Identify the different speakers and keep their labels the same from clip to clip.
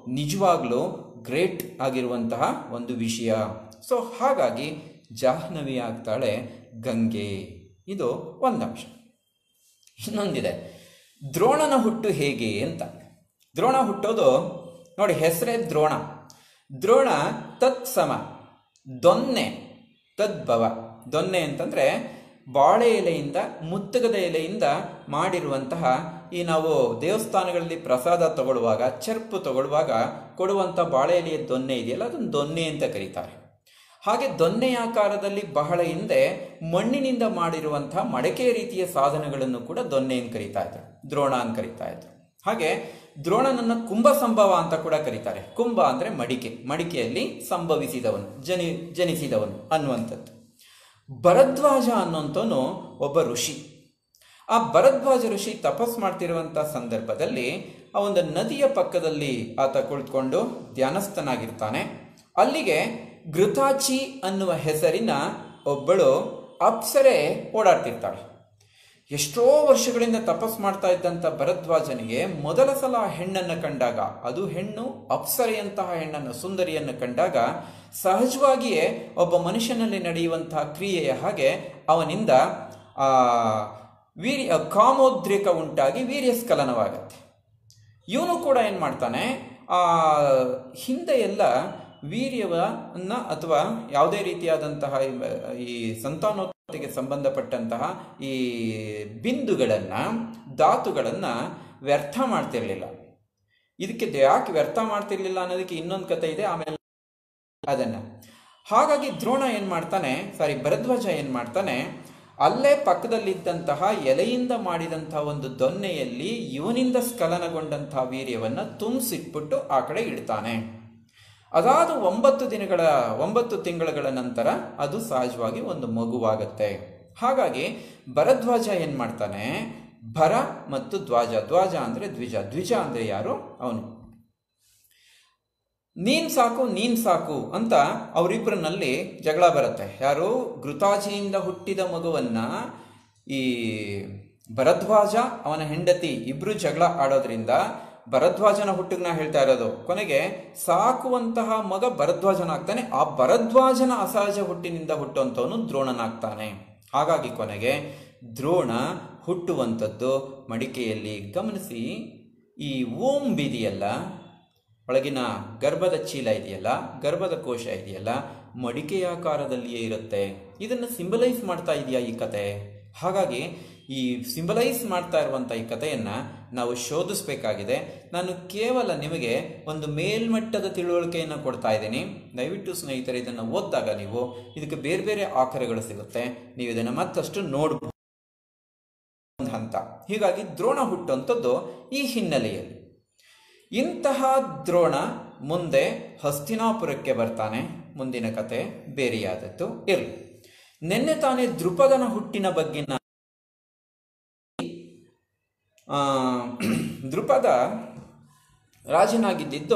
Speaker 1: ನಿಜವಾಗ್ಲೂ ಗ್ರೇಟ್ ಆಗಿರುವಂತಹ ಒಂದು ವಿಷಯ ಸೊ ಹಾಗಾಗಿ ಜಾಹ್ನವಿ ಆಗ್ತಾಳೆ ಗಂಗೆ ಇದು ಒಂದು ಅಂಶ ಇನ್ನೊಂದಿದೆ ದ್ರೋಣನ ಹುಟ್ಟು ಹೇಗೆ ಅಂತ ದ್ರೋಣ ಹುಟ್ಟೋದು ನೋಡಿ ಹೆಸರೇ ದ್ರೋಣ ದ್ರೋಣ ತತ್ಸಮ ದೊನ್ನೆ ತದ್ಭವ ದೊನ್ನೆ ಅಂತಂದ್ರೆ ಬಾಳೆ ಎಲೆಯಿಂದ ಮುತ್ತಗದ ಎಲೆಯಿಂದ ಮಾಡಿರುವಂತಹ ಈ ನಾವು ದೇವಸ್ಥಾನಗಳಲ್ಲಿ ಪ್ರಸಾದ ತಗೊಳ್ಳುವಾಗ ಚರ್ಪು ತಗೊಳ್ಳುವಾಗ ಕೊಡುವಂಥ ಬಾಳೆ ಎಲೆಯ ದೊನ್ನೆ ಇದೆಯಲ್ಲ ಅದನ್ನು ದೊನ್ನೆ ಅಂತ ಕರೀತಾರೆ ಹಾಗೆ ದೊನ್ನೆ ಆಕಾರದಲ್ಲಿ ಬಹಳ ಹಿಂದೆ ಮಣ್ಣಿನಿಂದ ಮಾಡಿರುವಂತಹ ಮಡಕೆ ರೀತಿಯ ಸಾಧನಗಳನ್ನು ಕೂಡ ದೊನ್ನೆ ಅಂತ ಕರೀತಾ ಇದ್ರು ದ್ರೋಣ ಅಂತ ಕರೀತಾ ಇದ್ರು ಹಾಗೆ ದ್ರೋಣನನ್ನ ಕುಂಭ ಸಂಭವ ಅಂತ ಕೂಡ ಕರೀತಾರೆ ಕುಂಭ ಅಂದ್ರೆ ಮಡಿಕೆ ಮಡಿಕೆಯಲ್ಲಿ ಸಂಭವಿಸಿದವನು ಜನಿ ಜನಿಸಿದವನು ಅನ್ನುವಂಥದ್ದು ಭರದ್ವಾಜ ಅನ್ನುವಂಥವನು ಒಬ್ಬ ಋಷಿ ಆ ಭರದ್ವಾಜ ಋಷಿ ತಪಸ್ ಮಾಡ್ತಿರುವಂಥ ಸಂದರ್ಭದಲ್ಲಿ ಆ ಒಂದು ನದಿಯ ಪಕ್ಕದಲ್ಲಿ ಆತ ಕುಳಿತುಕೊಂಡು ಧ್ಯಾನಸ್ಥನಾಗಿರ್ತಾನೆ ಅಲ್ಲಿಗೆ ಘೃತಾಚಿ ಅನ್ನುವ ಹೆಸರಿನ ಒಬ್ಬಳು ಅಪ್ಸರೆ ಓಡಾಡ್ತಿರ್ತಾಳೆ ಎಷ್ಟೋ ವರ್ಷಗಳಿಂದ ತಪಸ್ ಮಾಡ್ತಾ ಇದ್ದಂಥ ಭರದ್ವಾಜನಿಗೆ ಮೊದಲ ಸಲ ಆ ಹೆಣ್ಣನ್ನು ಕಂಡಾಗ ಅದು ಹೆಣ್ಣು ಅಪ್ಸರೆಯಂತಹ ಹೆಣ್ಣನ್ನು ಸುಂದರಿಯನ್ನು ಕಂಡಾಗ ಸಹಜವಾಗಿಯೇ ಒಬ್ಬ ಮನುಷ್ಯನಲ್ಲಿ ನಡೆಯುವಂತಹ ಕ್ರಿಯೆಯ ಹಾಗೆ ಅವನಿಂದ ಆ ವೀರ್ಯ ಕಾಮೋದ್ರೇಕ ಉಂಟಾಗಿ ವೀರ್ಯಸ್ಖಲನವಾಗತ್ತೆ ಇವನು ಕೂಡ ಏನು ಮಾಡ್ತಾನೆ ಆ ಹಿಂದೆ ಎಲ್ಲ ವೀರ್ಯವನ್ನ ಅಥವಾ ಯಾವುದೇ ರೀತಿಯಾದಂತಹ ಈ ಸಂತಾನೋತ್ಪತ್ತಿಗೆ ಸಂಬಂಧಪಟ್ಟಂತಹ ಈ ಬಿಂದುಗಳನ್ನು ಧಾತುಗಳನ್ನು ವ್ಯರ್ಥ ಮಾಡ್ತಿರ್ಲಿಲ್ಲ ಇದಕ್ಕೆ ಯಾಕೆ ವ್ಯರ್ಥ ಮಾಡ್ತಿರ್ಲಿಲ್ಲ ಅನ್ನೋದಕ್ಕೆ ಇನ್ನೊಂದು ಕತೆ ಇದೆ ಆಮೇಲೆ ಅದನ್ನ ಹಾಗಾಗಿ ದ್ರೋಣ ಏನ್ ಮಾಡ್ತಾನೆ ಸಾರಿ ಭರದ್ವಾಜ ಏನ್ ಮಾಡ್ತಾನೆ ಅಲ್ಲೇ ಪಕ್ಕದಲ್ಲಿದ್ದಂತಹ ಎಲೆಯಿಂದ ಮಾಡಿದಂತಹ ಒಂದು ದೊನ್ನೆಯಲ್ಲಿ ಇವನಿಂದ ಸ್ಖಲನಗೊಂಡಂತಹ ವೀರ್ಯವನ್ನ ತುಂಬಿಸಿಟ್ಬಿಟ್ಟು ಆ ಕಡೆ ಇಡ್ತಾನೆ ಅದಾದ ಒಂಬತ್ತು ದಿನಗಳ ಒಂಬತ್ತು ತಿಂಗಳುಗಳ ನಂತರ ಅದು ಸಹಜವಾಗಿ ಒಂದು ಮಗುವಾಗತ್ತೆ ಹಾಗಾಗಿ ಭರದ್ವಾಜ ಏನ್ ಮಾಡ್ತಾನೆ ಭರ ಮತ್ತು ಧ್ವಜ ಧ್ವಜ ಅಂದ್ರೆ ದ್ವಿಜ ದ್ವಿಜ ಅಂದ್ರೆ ಯಾರು ಅವನು ನೀನ್ ಸಾಕು ನೀನ್ ಸಾಕು ಅಂತ ಅವರಿಬ್ಬರನಲ್ಲಿ ಜಗಳ ಬರುತ್ತೆ ಯಾರು ಘೃತಾಜಿಯಿಂದ ಹುಟ್ಟಿದ ಮಗುವನ್ನ ಈ ಭರದ್ವಾಜ ಅವನ ಹೆಂಡತಿ ಇಬ್ರು ಜಗಳ ಆಡೋದ್ರಿಂದ ಭರದ್ವಾಜನ ಹುಟ್ಟಿಗೆ ನಾ ಹೇಳ್ತಾ ಇರೋದು ಕೊನೆಗೆ ಸಾಕುವಂತಹ ಮಗ ಭರದ್ವಾಜನಾಗ್ತಾನೆ ಆ ಭರದ್ವಾಜನ ಅಸಹಜ ಹುಟ್ಟಿನಿಂದ ಹುಟ್ಟುವಂಥವನು ದ್ರೋಣನಾಗ್ತಾನೆ ಹಾಗಾಗಿ ಕೊನೆಗೆ ದ್ರೋಣ ಹುಟ್ಟುವಂಥದ್ದು ಮಡಿಕೆಯಲ್ಲಿ ಗಮನಿಸಿ ಈ ಓಂ ಬಿದಿಯಲ್ಲ ಒಳಗಿನ ಗರ್ಭದ ಚೀಲ ಇದೆಯಲ್ಲ ಗರ್ಭದ ಕೋಶ ಇದೆಯಲ್ಲ ಮಡಿಕೆಯಾಕಾರದಲ್ಲಿಯೇ ಇರುತ್ತೆ ಇದನ್ನು ಸಿಂಬಲೈಸ್ ಮಾಡ್ತಾ ಇದೆಯಾ ಈ ಕತೆ ಹಾಗಾಗಿ ಈ ಸಿಂಬಲೈಸ್ ಮಾಡ್ತಾ ಇರುವಂಥ ಈ ಕಥೆಯನ್ನು ನಾವು ಶೋಧಿಸಬೇಕಾಗಿದೆ ನಾನು ಕೇವಲ ನಿಮಗೆ ಒಂದು ಮೇಲ್ಮಟ್ಟದ ತಿಳುವಳಿಕೆಯನ್ನು ಕೊಡ್ತಾ ಇದ್ದೀನಿ ದಯವಿಟ್ಟು ಸ್ನೇಹಿತರೆ ಇದನ್ನು ಓದಿದಾಗ ನೀವು ಇದಕ್ಕೆ ಬೇರೆ ಬೇರೆ ಆಕಾರಗಳು ಸಿಗುತ್ತೆ ನೀವು ಇದನ್ನು ಮತ್ತಷ್ಟು ನೋಡ್ಬೋದು ಒಂದು ಹಂತ ಹೀಗಾಗಿ ದ್ರೋಣ ಹುಟ್ಟುವಂಥದ್ದು ಈ ಹಿನ್ನೆಲೆಯಲ್ಲಿ ಇಂತಹ ದ್ರೋಣ ಮುಂದೆ ಹಸ್ತಿನಾಪುರಕ್ಕೆ ಬರ್ತಾನೆ ಮುಂದಿನ ಕತೆ ಬೇರೆಯಾದದ್ದು ಇರಲಿ ನಿನ್ನೆ ತಾನೇ ದೃಪದನ ಹುಟ್ಟಿನ ಬಗ್ಗಿನ ಆ, ದೃಪದ ರಾಜನಾಗಿದ್ದಿದ್ದು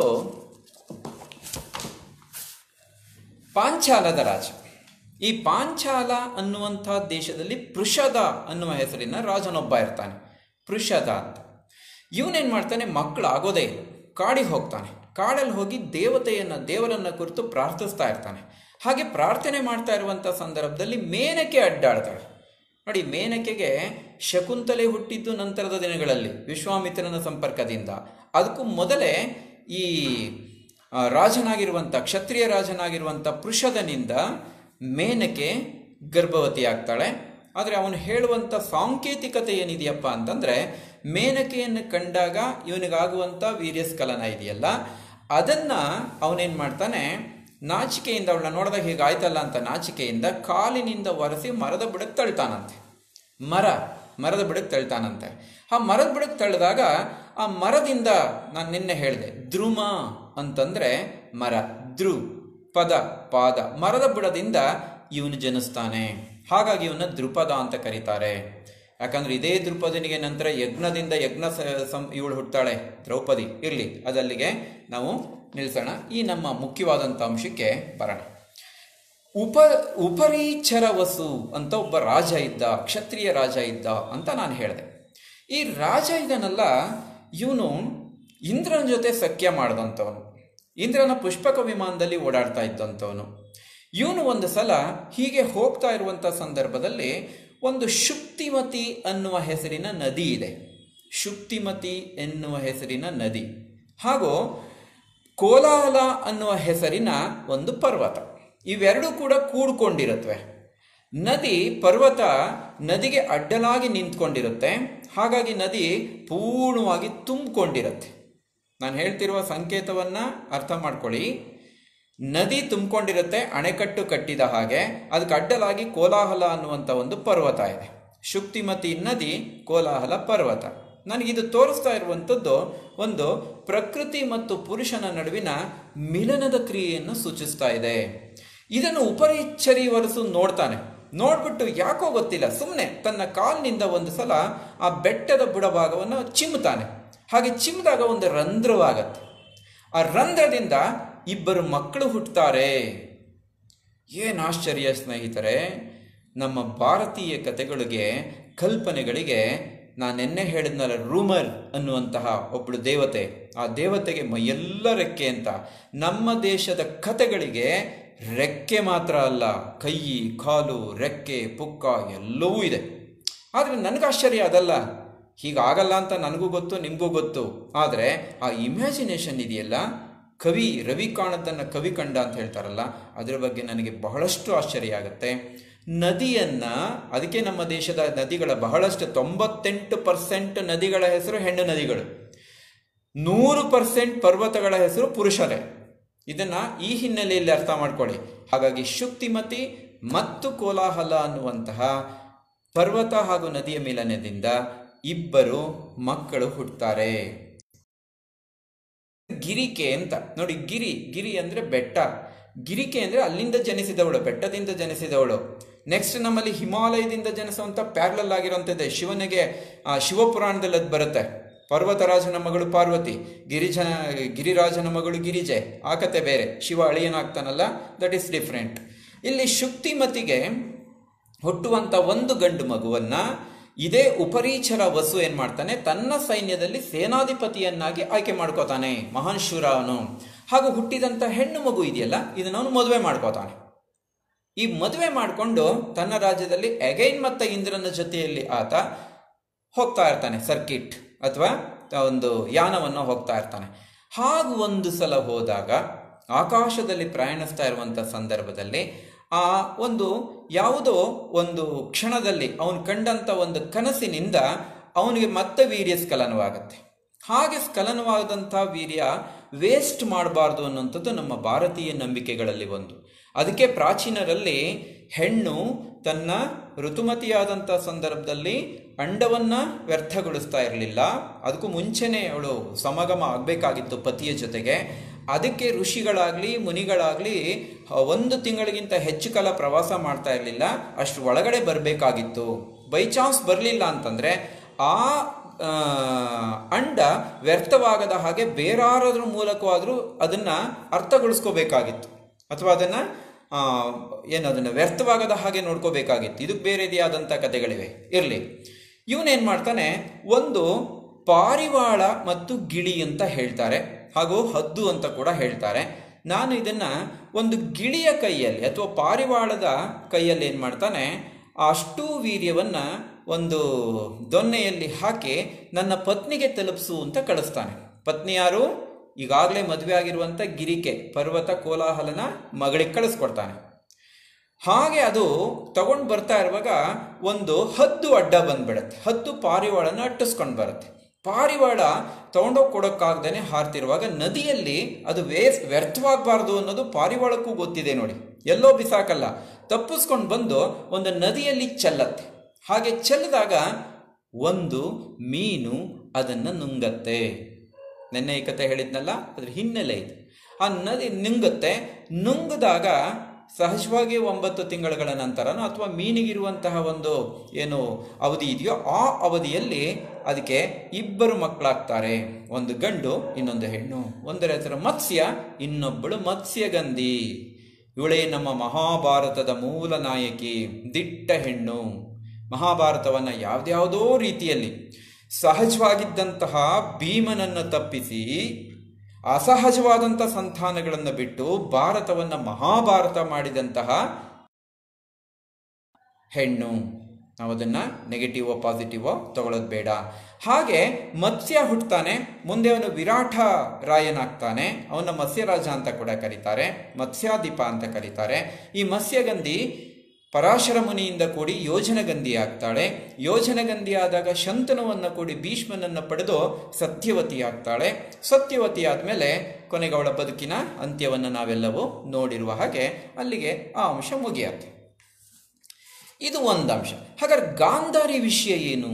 Speaker 1: ಪಾಂಚಾಲದ ರಾಜ ಈ ಪಾಂಚಾಲ ಅನ್ನುವಂಥ ದೇಶದಲ್ಲಿ ಪೃಷದ ಅನ್ನುವ ಹೆಸರಿನ ರಾಜನೊಬ್ಬ ಇರ್ತಾನೆ ಪೃಷದ ಅಂತ ಇವನೇನ್ ಮಾಡ್ತಾನೆ ಮಕ್ಕಳು ಆಗೋದೇ ಇಲ್ಲ ಕಾಡಿಗೆ ಹೋಗ್ತಾನೆ ಕಾಡಲ್ಲಿ ಹೋಗಿ ದೇವತೆಯನ್ನ ದೇವರನ್ನ ಕುರಿತು ಪ್ರಾರ್ಥಿಸ್ತಾ ಇರ್ತಾನೆ ಹಾಗೆ ಪ್ರಾರ್ಥನೆ ಮಾಡ್ತಾ ಇರುವಂಥ ಸಂದರ್ಭದಲ್ಲಿ ಮೇನಕೆ ಅಡ್ಡಾಡ್ತಾಳೆ ನೋಡಿ ಮೇನಕೆಗೆ ಶಕುಂತಲೆ ಹುಟ್ಟಿದ್ದು ನಂತರದ ದಿನಗಳಲ್ಲಿ ವಿಶ್ವಾಮಿತ್ರನ ಸಂಪರ್ಕದಿಂದ ಅದಕ್ಕೂ ಮೊದಲೇ ಈ ಆ, ರಾಜನಾಗಿರುವಂಥ ಕ್ಷತ್ರಿಯ ರಾಜನಾಗಿರುವಂಥ ಪೃಷದನಿಂದ ಮೇನಕೆ ಗರ್ಭವತಿ ಆಗ್ತಾಳೆ ಆದರೆ ಅವನು ಹೇಳುವಂಥ ಸಾಂಕೇತಿಕತೆ ಏನಿದೆಯಪ್ಪ ಅಂತಂದ್ರೆ ಮೇನಕೆಯನ್ನು ಕಂಡಾಗ ಇವನಿಗಾಗುವಂಥ ವೀರ್ಯಸ್ಖಲನ ಇದೆಯಲ್ಲ ಅದನ್ನ ಅವನೇನ್ ಮಾಡ್ತಾನೆ ನಾಚಿಕೆಯಿಂದ ಅವಳನ್ನ ನೋಡಿದಾಗ ಹೀಗಾಯ್ತಲ್ಲ ಅಂತ ನಾಚಿಕೆಯಿಂದ ಕಾಲಿನಿಂದ ಒರೆಸಿ ಮರದ ಬುಡಕ್ಕೆ ತಳ್ತಾನಂತೆ ಮರ ಮರದ ಬುಡಕ್ಕೆ ತಳ್ತಾನಂತೆ ಆ ಮರದ ಬುಡಕ್ಕೆ ತಳ್ಳಿದಾಗ ಆ ಮರದಿಂದ ನಾನು ನಿನ್ನೆ ಹೇಳಿದೆ ದ್ರುಮ ಅಂತಂದ್ರೆ ಮರ ಧ್ರು ಪದ ಪಾದ ಮರದ ಬುಡದಿಂದ ಇವನು ಜನಿಸ್ತಾನೆ ಹಾಗಾಗಿ ಇವನ್ನ ದೃಪದ ಅಂತ ಕರೀತಾರೆ ಯಾಕಂದ್ರೆ ಇದೇ ದೃಪದನಿಗೆ ನಂತರ ಯಜ್ಞದಿಂದ ಯಜ್ಞ ಸ- ಸಂ- ಇವಳು ಹುಟ್ಟಾಳೆ ದ್ರೌಪದಿ ಇರ್ಲಿ ಅದಲ್ಲಿಗೆ ನಾವು ನಿಲ್ಸೋಣ ಈ ನಮ್ಮ ಮುಖ್ಯವಾದಂಥ ಅಂಶಕ್ಕೆ ಬರೋಣ ಉಪ ಉಪರೀಚರ ವಸು ಅಂತ ಒಬ್ಬ ರಾಜ ಇದ್ದ ಕ್ಷತ್ರಿಯ ರಾಜ ಇದ್ದ ಅಂತ ನಾನು ಹೇಳಿದೆ ಈ ರಾಜ ಇದನ್ನಲ್ಲ ಇವನು ಇಂದ್ರನ ಜೊತೆ ಸಖ್ಯ ಮಾಡಿದಂಥವನು ಇಂದ್ರನ ಪುಷ್ಪಕ ವಿಮಾನದಲ್ಲಿ ಓಡಾಡ್ತಾ ಇದ್ದಂಥವನು ಇವನು ಒಂದು ಸಲ ಹೀಗೆ ಹೋಗ್ತಾ ಇರುವಂಥ ಸಂದರ್ಭದಲ್ಲಿ ಒಂದು ಶುಕ್ತಿಮತಿ ಅನ್ನುವ ಹೆಸರಿನ ನದಿ ಇದೆ ಶುಕ್ತಿಮತಿ ಎನ್ನುವ ಹೆಸರಿನ ನದಿ ಹಾಗೂ ಕೋಲಾಹಲ ಅನ್ನುವ ಹೆಸರಿನ ಒಂದು ಪರ್ವತ ಇವೆರಡೂ ಕೂಡ ಕೂಡ್ಕೊಂಡಿರುತ್ತವೆ ನದಿ ಪರ್ವತ ನದಿಗೆ ಅಡ್ಡಲಾಗಿ ನಿಂತ್ಕೊಂಡಿರುತ್ತೆ ಹಾಗಾಗಿ ನದಿ ಪೂರ್ಣವಾಗಿ ತುಂಬಿಕೊಂಡಿರುತ್ತೆ ನಾನು ಹೇಳ್ತಿರುವ ಸಂಕೇತವನ್ನು ಅರ್ಥ ಮಾಡ್ಕೊಳ್ಳಿ ನದಿ ತುಂಬಿಕೊಂಡಿರುತ್ತೆ ಅಣೆಕಟ್ಟು ಕಟ್ಟಿದ ಹಾಗೆ ಅದಕ್ಕೆ ಅಡ್ಡಲಾಗಿ ಕೋಲಾಹಲ ಅನ್ನುವಂಥ ಒಂದು ಪರ್ವತ ಇದೆ ಶುಕ್ತಿಮತಿ ನದಿ ಕೋಲಾಹಲ ಪರ್ವತ ನನಗಿದು ತೋರಿಸ್ತಾ ಇರುವಂಥದ್ದು ಒಂದು ಪ್ರಕೃತಿ ಮತ್ತು ಪುರುಷನ ನಡುವಿನ ಮಿಲನದ ಕ್ರಿಯೆಯನ್ನು ಸೂಚಿಸ್ತಾ ಇದೆ ಇದನ್ನು ಉಪರಿಚ್ಚರಿ ವರಸು ನೋಡ್ತಾನೆ ನೋಡ್ಬಿಟ್ಟು ಯಾಕೋ ಗೊತ್ತಿಲ್ಲ ಸುಮ್ಮನೆ ತನ್ನ ಕಾಲಿನಿಂದ ಒಂದು ಸಲ ಆ ಬೆಟ್ಟದ ಬುಡಭಾಗವನ್ನು ಚಿಮ್ತಾನೆ ಹಾಗೆ ಚಿಮ್ಮಿದಾಗ ಒಂದು ರಂಧ್ರವಾಗತ್ತೆ ಆ ರಂಧ್ರದಿಂದ ಇಬ್ಬರು ಮಕ್ಕಳು ಹುಟ್ಟುತ್ತಾರೆ ಏನು ಆಶ್ಚರ್ಯ ಸ್ನೇಹಿತರೆ ನಮ್ಮ ಭಾರತೀಯ ಕಥೆಗಳಿಗೆ ಕಲ್ಪನೆಗಳಿಗೆ ನಾನೆನ್ನೆ ಹೇಳಿದ್ನಲ್ಲ ರೂಮರ್ ಅನ್ನುವಂತಹ ಒಬ್ಬಳು ದೇವತೆ ಆ ದೇವತೆಗೆ ಮೈಯೆಲ್ಲ ರೆಕ್ಕೆ ಅಂತ ನಮ್ಮ ದೇಶದ ಕಥೆಗಳಿಗೆ ರೆಕ್ಕೆ ಮಾತ್ರ ಅಲ್ಲ ಕೈ ಕಾಲು ರೆಕ್ಕೆ ಪುಕ್ಕ ಎಲ್ಲವೂ ಇದೆ ಆದರೆ ನನಗೆ ಆಶ್ಚರ್ಯ ಅದಲ್ಲ ಹೀಗಾಗಲ್ಲ ಅಂತ ನನಗೂ ಗೊತ್ತು ನಿಮಗೂ ಗೊತ್ತು ಆದರೆ ಆ ಇಮ್ಯಾಜಿನೇಷನ್ ಇದೆಯಲ್ಲ ಕವಿ ರವಿ ಕಾಣದ್ದನ್ನು ಕವಿ ಕಂಡ ಅಂತ ಹೇಳ್ತಾರಲ್ಲ ಅದರ ಬಗ್ಗೆ ನನಗೆ ಬಹಳಷ್ಟು ಆಶ್ಚರ್ಯ ಆಗುತ್ತೆ ನದಿಯನ್ನು ಅದಕ್ಕೆ ನಮ್ಮ ದೇಶದ ನದಿಗಳ ಬಹಳಷ್ಟು ತೊಂಬತ್ತೆಂಟು ಪರ್ಸೆಂಟ್ ನದಿಗಳ ಹೆಸರು ಹೆಣ್ಣು ನದಿಗಳು ನೂರು ಪರ್ಸೆಂಟ್ ಪರ್ವತಗಳ ಹೆಸರು ಪುರುಷರೇ ಇದನ್ನ ಈ ಹಿನ್ನೆಲೆಯಲ್ಲಿ ಅರ್ಥ ಮಾಡ್ಕೊಳ್ಳಿ ಹಾಗಾಗಿ ಶುಕ್ತಿಮತಿ ಮತ್ತು ಕೋಲಾಹಲ ಅನ್ನುವಂತಹ ಪರ್ವತ ಹಾಗೂ ನದಿಯ ಮಿಲನದಿಂದ ಇಬ್ಬರು ಮಕ್ಕಳು ಹುಟ್ಟುತ್ತಾರೆ ಗಿರಿಕೆ ಅಂತ ನೋಡಿ ಗಿರಿ ಗಿರಿ ಅಂದ್ರೆ ಬೆಟ್ಟ ಗಿರಿಕೆ ಅಂದ್ರೆ ಅಲ್ಲಿಂದ ಜನಿಸಿದವಳು ಬೆಟ್ಟದಿಂದ ಜನಿಸಿದವಳು ನೆಕ್ಸ್ಟ್ ನಮ್ಮಲ್ಲಿ ಹಿಮಾಲಯದಿಂದ ಜನಿಸುವಂತ ಪ್ಯಾರಲಲ್ ಆಗಿರುವಂಥದ್ದೇ ಶಿವನಿಗೆ ಆ ಶಿವಪುರಾಣದಲ್ಲಿ ಅದು ಬರುತ್ತೆ ಪರ್ವತರಾಜನ ಮಗಳು ಪಾರ್ವತಿ ಗಿರಿಜನ ಗಿರಿರಾಜನ ಮಗಳು ಗಿರಿಜೆ ಆ ಕತೆ ಬೇರೆ ಶಿವ ಅಳಿಯನಾಗ್ತಾನಲ್ಲ ದಟ್ ಈಸ್ ಡಿಫ್ರೆಂಟ್ ಇಲ್ಲಿ ಶುಕ್ತಿಮತಿಗೆ ಹುಟ್ಟುವಂತ ಒಂದು ಗಂಡು ಮಗುವನ್ನ ಇದೇ ಉಪರೀಚರ ವಸು ಏನ್ ಮಾಡ್ತಾನೆ ತನ್ನ ಸೈನ್ಯದಲ್ಲಿ ಸೇನಾಧಿಪತಿಯನ್ನಾಗಿ ಆಯ್ಕೆ ಮಾಡ್ಕೋತಾನೆ ಮಹಾನ್ ಶೂರ ಅವನು ಹಾಗೂ ಹುಟ್ಟಿದಂತ ಹೆಣ್ಣು ಮಗು ಇದೆಯಲ್ಲ ಇದನ್ನ ಅವನು ಮದುವೆ ಮಾಡ್ಕೋತಾನೆ ಈ ಮದುವೆ ಮಾಡಿಕೊಂಡು ತನ್ನ ರಾಜ್ಯದಲ್ಲಿ ಅಗೈನ್ ಮತ್ತೆ ಇಂದ್ರನ ಜೊತೆಯಲ್ಲಿ ಆತ ಹೋಗ್ತಾ ಇರ್ತಾನೆ ಸರ್ಕಿಟ್ ಅಥವಾ ಒಂದು ಯಾನವನ್ನು ಹೋಗ್ತಾ ಇರ್ತಾನೆ ಹಾಗೂ ಒಂದು ಸಲ ಹೋದಾಗ ಆಕಾಶದಲ್ಲಿ ಪ್ರಯಾಣಿಸ್ತಾ ಇರುವಂಥ ಸಂದರ್ಭದಲ್ಲಿ ಆ ಒಂದು ಯಾವುದೋ ಒಂದು ಕ್ಷಣದಲ್ಲಿ ಅವನು ಕಂಡಂಥ ಒಂದು ಕನಸಿನಿಂದ ಅವನಿಗೆ ಮತ್ತೆ ವೀರ್ಯ ಸ್ಖಲನವಾಗುತ್ತೆ ಹಾಗೆ ಸ್ಖಲನವಾದಂಥ ವೀರ್ಯ ವೇಸ್ಟ್ ಮಾಡಬಾರ್ದು ಅನ್ನುವಂಥದ್ದು ನಮ್ಮ ಭಾರತೀಯ ನಂಬಿಕೆಗಳಲ್ಲಿ ಒಂದು ಅದಕ್ಕೆ ಪ್ರಾಚೀನರಲ್ಲಿ ಹೆಣ್ಣು ತನ್ನ ಋತುಮತಿಯಾದಂಥ ಸಂದರ್ಭದಲ್ಲಿ ಅಂಡವನ್ನ ವ್ಯರ್ಥಗೊಳಿಸ್ತಾ ಇರಲಿಲ್ಲ ಅದಕ್ಕೂ ಮುಂಚೆನೇ ಅವಳು ಸಮಾಗಮ ಆಗಬೇಕಾಗಿತ್ತು ಪತಿಯ ಜೊತೆಗೆ ಅದಕ್ಕೆ ಋಷಿಗಳಾಗ್ಲಿ ಮುನಿಗಳಾಗ್ಲಿ ಒಂದು ತಿಂಗಳಿಗಿಂತ ಹೆಚ್ಚು ಕಾಲ ಪ್ರವಾಸ ಮಾಡ್ತಾ ಇರಲಿಲ್ಲ ಅಷ್ಟು ಒಳಗಡೆ ಬರಬೇಕಾಗಿತ್ತು ಬೈ ಚಾನ್ಸ್ ಬರಲಿಲ್ಲ ಅಂತಂದ್ರೆ ಆ ಅಂಡ ವ್ಯರ್ಥವಾಗದ ಹಾಗೆ ಬೇರಾರದ್ರ ಮೂಲಕವಾದರೂ ಅದನ್ನ ಅರ್ಥಗೊಳಿಸ್ಕೋಬೇಕಾಗಿತ್ತು ಅಥವಾ ಅದನ್ನ ಏನು ಅದನ್ನು ವ್ಯರ್ಥವಾಗದ ಹಾಗೆ ನೋಡ್ಕೋಬೇಕಾಗಿತ್ತು ಇದಕ್ಕೆ ಬೇರೆದೇ ಆದಂಥ ಕಥೆಗಳಿವೆ ಇರಲಿ ಇವನೇನು ಮಾಡ್ತಾನೆ ಒಂದು ಪಾರಿವಾಳ ಮತ್ತು ಗಿಳಿ ಅಂತ ಹೇಳ್ತಾರೆ ಹಾಗೂ ಹದ್ದು ಅಂತ ಕೂಡ ಹೇಳ್ತಾರೆ ನಾನು ಇದನ್ನ ಒಂದು ಗಿಳಿಯ ಕೈಯಲ್ಲಿ ಅಥವಾ ಪಾರಿವಾಳದ ಕೈಯಲ್ಲಿ ಏನು ಮಾಡ್ತಾನೆ ಅಷ್ಟೂ ವೀರ್ಯವನ್ನ ಒಂದು ದೊನ್ನೆಯಲ್ಲಿ ಹಾಕಿ ನನ್ನ ಪತ್ನಿಗೆ ತಲುಪಿಸು ಅಂತ ಕಳಿಸ್ತಾನೆ ಪತ್ನಿ ಯಾರು ಈಗಾಗಲೇ ಮದುವೆ ಆಗಿರುವಂಥ ಗಿರಿಕೆ ಪರ್ವತ ಕೋಲಾಹಲನ ಮಗಳಿಗೆ ಕಳಿಸ್ಕೊಡ್ತಾನೆ ಹಾಗೆ ಅದು ತಗೊಂಡು ಬರ್ತಾ ಇರುವಾಗ ಒಂದು ಹದ್ದು ಅಡ್ಡ ಬಂದ್ಬಿಡತ್ತೆ ಹದ್ದು ಪಾರಿವಾಳನ ಅಟ್ಟಿಸ್ಕೊಂಡು ಬರುತ್ತೆ ಪಾರಿವಾಳ ತಗೊಂಡೋಗಿ ಕೊಡೋಕ್ಕಾಗ್ದೇನೆ ಹಾರ್ತಿರುವಾಗ ನದಿಯಲ್ಲಿ ಅದು ವೇಸ್ಟ್ ವ್ಯರ್ಥವಾಗಬಾರ್ದು ಅನ್ನೋದು ಪಾರಿವಾಳಕ್ಕೂ ಗೊತ್ತಿದೆ ನೋಡಿ ಎಲ್ಲೋ ಬಿಸಾಕಲ್ಲ ತಪ್ಪಿಸ್ಕೊಂಡು ಬಂದು ಒಂದು ನದಿಯಲ್ಲಿ ಚೆಲ್ಲತ್ತೆ ಹಾಗೆ ಚೆಲ್ಲಿದಾಗ ಒಂದು ಮೀನು ಅದನ್ನು ನುಂಗತ್ತೆ ನೆನ್ನೆ ಈ ಕತೆ ಹೇಳಿದ್ನಲ್ಲ ಅದ್ರ ಹಿನ್ನೆಲೆ ಇದು ಆ ನದಿ ನುಂಗುತ್ತೆ ನುಂಗಿದಾಗ ಸಹಜವಾಗಿ ಒಂಬತ್ತು ತಿಂಗಳುಗಳ ನಂತರನೋ ಅಥವಾ ಮೀನಿಗಿರುವಂತಹ ಒಂದು ಏನು ಅವಧಿ ಇದೆಯೋ ಆ ಅವಧಿಯಲ್ಲಿ ಅದಕ್ಕೆ ಇಬ್ಬರು ಮಕ್ಕಳಾಗ್ತಾರೆ ಒಂದು ಗಂಡು ಇನ್ನೊಂದು ಹೆಣ್ಣು ಒಂದರ ಹೆಸರು ಮತ್ಸ್ಯ ಇನ್ನೊಬ್ಬಳು ಮತ್ಸ್ಯಗಂಧಿ ಇವಳೇ ನಮ್ಮ ಮಹಾಭಾರತದ ಮೂಲ ನಾಯಕಿ ದಿಟ್ಟ ಹೆಣ್ಣು ಮಹಾಭಾರತವನ್ನು ಯಾವುದ್ಯಾವುದೋ ರೀತಿಯಲ್ಲಿ ಸಹಜವಾಗಿದ್ದಂತಹ ಭೀಮನನ್ನು ತಪ್ಪಿಸಿ ಅಸಹಜವಾದಂಥ ಸಂತಾನಗಳನ್ನು ಬಿಟ್ಟು ಭಾರತವನ್ನು ಮಹಾಭಾರತ ಮಾಡಿದಂತಹ ಹೆಣ್ಣು ನಾವು ಅದನ್ನು ನೆಗೆಟಿವೋ ಪಾಸಿಟಿವೋ ತಗೊಳ್ಳೋದು ಬೇಡ ಹಾಗೆ ಮತ್ಸ್ಯ ಹುಟ್ಟುತ್ತಾನೆ ಮುಂದೆ ಅವನು ವಿರಾಟ ರಾಯನಾಗ್ತಾನೆ ಅವನ ಮತ್ಸ್ಯರಾಜ ಅಂತ ಕೂಡ ಕರೀತಾರೆ ಮತ್ಸ್ಯಾದೀಪ ಅಂತ ಕರೀತಾರೆ ಈ ಮತ್ಸ್ಯಗಂಧಿ ಪರಾಶರ ಮುನಿಯಿಂದ ಕೂಡಿ ಯೋಜನಗಂಧಿ ಆಗ್ತಾಳೆ ಯೋಜನಗಂಧಿ ಆದಾಗ ಶಂತನುವನ್ನು ಕೂಡಿ ಭೀಷ್ಮನನ್ನು ಪಡೆದು ಸತ್ಯವತಿ ಆಗ್ತಾಳೆ ಸತ್ಯವತಿ ಆದಮೇಲೆ ಕೊನೆಗೆ ಅವಳ ಬದುಕಿನ ಅಂತ್ಯವನ್ನು ನಾವೆಲ್ಲವೂ ನೋಡಿರುವ ಹಾಗೆ ಅಲ್ಲಿಗೆ ಆ ಅಂಶ ಮುಗಿಯತ್ತೆ ಇದು ಒಂದು ಅಂಶ ಹಾಗಾದ್ರೆ ಗಾಂಧಾರಿ ವಿಷಯ ಏನು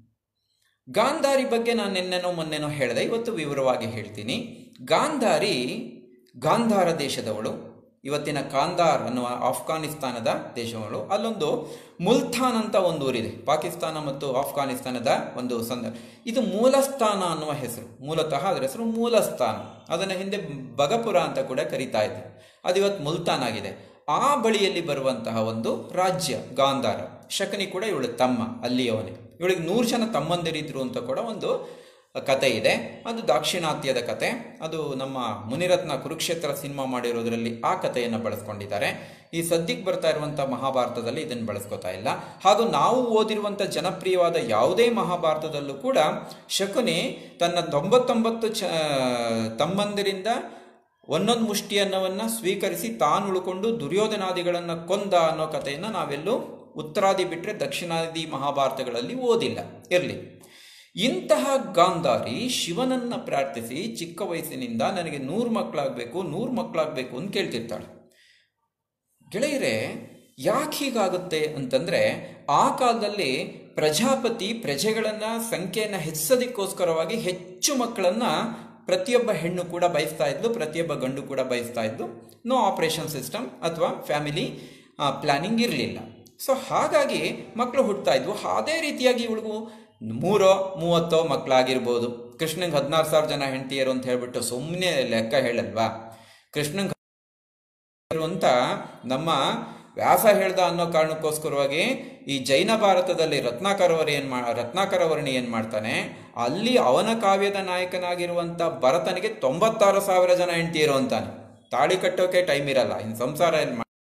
Speaker 1: ಗಾಂಧಾರಿ ಬಗ್ಗೆ ನಾನು ನಿನ್ನೆನೋ ಮೊನ್ನೆನೋ ಹೇಳಿದೆ ಇವತ್ತು ವಿವರವಾಗಿ ಹೇಳ್ತೀನಿ ಗಾಂಧಾರಿ ಗಾಂಧಾರ ದೇಶದವಳು ಇವತ್ತಿನ ಕಾಂದಾರ್ ಅನ್ನುವ ಆಫ್ಘಾನಿಸ್ತಾನದ ದೇಶಗಳು ಅಲ್ಲೊಂದು ಮುಲ್ತಾನ್ ಅಂತ ಒಂದು ಊರಿದೆ ಪಾಕಿಸ್ತಾನ ಮತ್ತು ಆಫ್ಘಾನಿಸ್ತಾನದ ಒಂದು ಸಂದ ಇದು ಮೂಲಸ್ಥಾನ ಅನ್ನುವ ಹೆಸರು ಮೂಲತಃ ಅದರ ಹೆಸರು ಮೂಲಸ್ಥಾನ ಅದನ್ನು ಹಿಂದೆ ಬಗಪುರ ಅಂತ ಕೂಡ ಕರೀತಾ ಇದ್ದೆ ಅದು ಇವತ್ತು ಮುಲ್ತಾನ್ ಆಗಿದೆ ಆ ಬಳಿಯಲ್ಲಿ ಬರುವಂತಹ ಒಂದು ರಾಜ್ಯ ಗಾಂಧಾರ ಶಕನಿ ಕೂಡ ಇವಳು ತಮ್ಮ ಅಲ್ಲಿಯವನೇ ಇವಳಿಗೆ ನೂರು ಜನ ತಮ್ಮಂದಿರಿದ್ರು ಅಂತ ಕೂಡ ಒಂದು ಕತೆ ಇದೆ ಅದು ದಾಕ್ಷಿಣಾತ್ಯದ ಕತೆ ಅದು ನಮ್ಮ ಮುನಿರತ್ನ ಕುರುಕ್ಷೇತ್ರ ಸಿನಿಮಾ ಮಾಡಿರೋದ್ರಲ್ಲಿ ಆ ಕಥೆಯನ್ನು ಬಳಸ್ಕೊಂಡಿದ್ದಾರೆ ಈ ಸದ್ಯಕ್ಕೆ ಬರ್ತಾ ಇರುವಂಥ ಮಹಾಭಾರತದಲ್ಲಿ ಇದನ್ನು ಬಳಸ್ಕೊತಾ ಇಲ್ಲ ಹಾಗೂ ನಾವು ಓದಿರುವಂಥ ಜನಪ್ರಿಯವಾದ ಯಾವುದೇ ಮಹಾಭಾರತದಲ್ಲೂ ಕೂಡ ಶಕುನಿ ತನ್ನ ತೊಂಬತ್ತೊಂಬತ್ತು ಚ ತಮ್ಮಂದಿರಿಂದ ಒಂದೊಂದು ಮುಷ್ಟಿ ಅನ್ನವನ್ನು ಸ್ವೀಕರಿಸಿ ತಾನು ಉಳ್ಕೊಂಡು ದುರ್ಯೋಧನಾದಿಗಳನ್ನು ಕೊಂದ ಅನ್ನೋ ಕಥೆಯನ್ನು ನಾವೆಲ್ಲೂ ಉತ್ತರಾದಿ ಬಿಟ್ಟರೆ ದಕ್ಷಿಣಾದಿ ಮಹಾಭಾರತಗಳಲ್ಲಿ ಓದಿಲ್ಲ ಇರಲಿ ಇಂತಹ ಗಾಂಧಾರಿ ಶಿವನನ್ನ ಪ್ರಾರ್ಥಿಸಿ ಚಿಕ್ಕ ವಯಸ್ಸಿನಿಂದ ನನಗೆ ನೂರು ಮಕ್ಕಳಾಗಬೇಕು ನೂರು ಮಕ್ಕಳಾಗಬೇಕು ಅಂತ ಕೇಳ್ತಿರ್ತಾಳೆ ಗೆಳೆಯರೆ ಯಾಕೆ ಹೀಗಾಗುತ್ತೆ ಅಂತಂದ್ರೆ ಆ ಕಾಲದಲ್ಲಿ ಪ್ರಜಾಪತಿ ಪ್ರಜೆಗಳನ್ನ ಸಂಖ್ಯೆಯನ್ನು ಹೆಚ್ಚಿಸೋದಕ್ಕೋಸ್ಕರವಾಗಿ ಹೆಚ್ಚು ಮಕ್ಕಳನ್ನ ಪ್ರತಿಯೊಬ್ಬ ಹೆಣ್ಣು ಕೂಡ ಬಯಸ್ತಾ ಇದ್ಲು ಪ್ರತಿಯೊಬ್ಬ ಗಂಡು ಕೂಡ ಬಯಸ್ತಾ ಇದ್ಲು ನೋ ಆಪರೇಷನ್ ಸಿಸ್ಟಮ್ ಅಥವಾ ಫ್ಯಾಮಿಲಿ ಪ್ಲಾನಿಂಗ್ ಇರಲಿಲ್ಲ ಸೊ ಹಾಗಾಗಿ ಮಕ್ಕಳು ಹುಟ್ಟುತ್ತಾ ಇದ್ವು ಅದೇ ರೀತಿಯಾಗಿ ಇವಳಿಗೂ ಮೂರೋ ಮೂವತ್ತೋ ಮಕ್ಕಳಾಗಿರ್ಬೋದು ಕೃಷ್ಣಂಗೆ ಹದಿನಾರು ಸಾವಿರ ಜನ ಹೆಂಡತಿಯರು ಅಂತ ಹೇಳ್ಬಿಟ್ಟು ಸುಮ್ಮನೆ ಲೆಕ್ಕ ಹೇಳಲ್ವಾ ಕೃಷ್ಣಂಗೆ ಅಂತ ನಮ್ಮ ವ್ಯಾಸ ಹೇಳ್ದ ಅನ್ನೋ ಕಾರಣಕ್ಕೋಸ್ಕರವಾಗಿ ಈ ಜೈನ ಭಾರತದಲ್ಲಿ ರತ್ನಾಕರವರಿ ಏನ್ ಮಾ ರತ್ನಾಕರವರ್ಣಿ ಏನ್ ಮಾಡ್ತಾನೆ ಅಲ್ಲಿ ಅವನ ಕಾವ್ಯದ ನಾಯಕನಾಗಿರುವಂತ ಭರತನಿಗೆ ತೊಂಬತ್ತಾರು ಸಾವಿರ ಜನ ಹೆಂಡತಿಯರು ಅಂತಾನೆ ತಾಳಿ ಕಟ್ಟೋಕೆ ಟೈಮ್ ಇರಲ್ಲ ಇನ್ ಸಂಸಾರ ಏನ್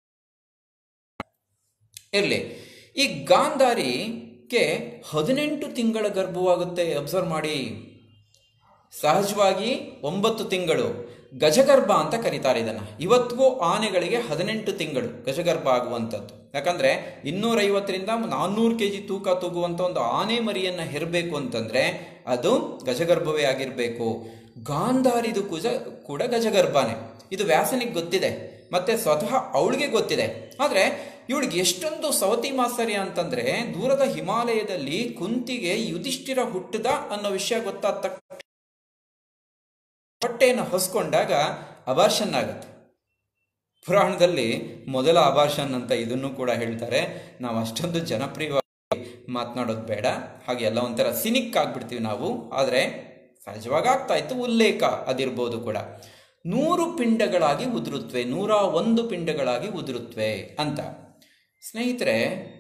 Speaker 1: ಇರ್ಲಿ ಈ ಗಾಂಧಾರಿಗೆ ಹದಿನೆಂಟು ತಿಂಗಳ ಗರ್ಭವಾಗುತ್ತೆ ಅಬ್ಸರ್ವ್ ಮಾಡಿ ಸಹಜವಾಗಿ ಒಂಬತ್ತು ತಿಂಗಳು ಗಜಗರ್ಭ ಅಂತ ಕರೀತಾರೆ ಇದನ್ನ ಇವತ್ತಿಗೂ ಆನೆಗಳಿಗೆ ಹದಿನೆಂಟು ತಿಂಗಳು ಗಜಗರ್ಭ ಆಗುವಂಥದ್ದು ಯಾಕಂದ್ರೆ ಇನ್ನೂರೈವತ್ತರಿಂದ ನಾನ್ನೂರು ಕೆ ಜಿ ತೂಕ ತೂಗುವಂಥ ಒಂದು ಆನೆ ಮರಿಯನ್ನ ಹೆರಬೇಕು ಅಂತಂದ್ರೆ ಅದು ಗಜಗರ್ಭವೇ ಆಗಿರಬೇಕು ಗಾಂಧಾರಿದು ಕುಜ ಕೂಡ ಗಜಗರ್ಭನೇ ಇದು ವ್ಯಾಸನಿಗೆ ಗೊತ್ತಿದೆ ಮತ್ತೆ ಸ್ವತಃ ಅವಳಿಗೆ ಗೊತ್ತಿದೆ ಆದ್ರೆ ಇವಳಿಗೆ ಎಷ್ಟೊಂದು ಸವತಿ ಮಾತ್ಸರ್ಯ ಅಂತಂದ್ರೆ ದೂರದ ಹಿಮಾಲಯದಲ್ಲಿ ಕುಂತಿಗೆ ಯುಧಿಷ್ಠಿರ ಹುಟ್ಟದ ಅನ್ನೋ ವಿಷಯ ಗೊತ್ತಾದ ತಕ್ಷಣ ಹೊಟ್ಟೆಯನ್ನು ಹೊಸ್ಕೊಂಡಾಗ ಅಬಾರ್ಷನ್ ಆಗುತ್ತೆ ಪುರಾಣದಲ್ಲಿ ಮೊದಲ ಅಬಾರ್ಷನ್ ಅಂತ ಇದನ್ನು ಕೂಡ ಹೇಳ್ತಾರೆ ನಾವು ಅಷ್ಟೊಂದು ಜನಪ್ರಿಯವಾಗಿ ಮಾತನಾಡೋದು ಬೇಡ ಹಾಗೆ ಎಲ್ಲ ಒಂಥರ ಸಿನಿಕ್ ಆಗ್ಬಿಡ್ತೀವಿ ನಾವು ಆದರೆ ಸಹಜವಾಗಿ ಆಗ್ತಾ ಇತ್ತು ಉಲ್ಲೇಖ ಅದಿರ್ಬೋದು ಕೂಡ ನೂರು ಪಿಂಡಗಳಾಗಿ ಉದುರುತ್ತವೆ ನೂರ ಒಂದು ಪಿಂಡಗಳಾಗಿ ಉದುರುತ್ತವೆ ಅಂತ ಸ್ನೇಹಿತರೆ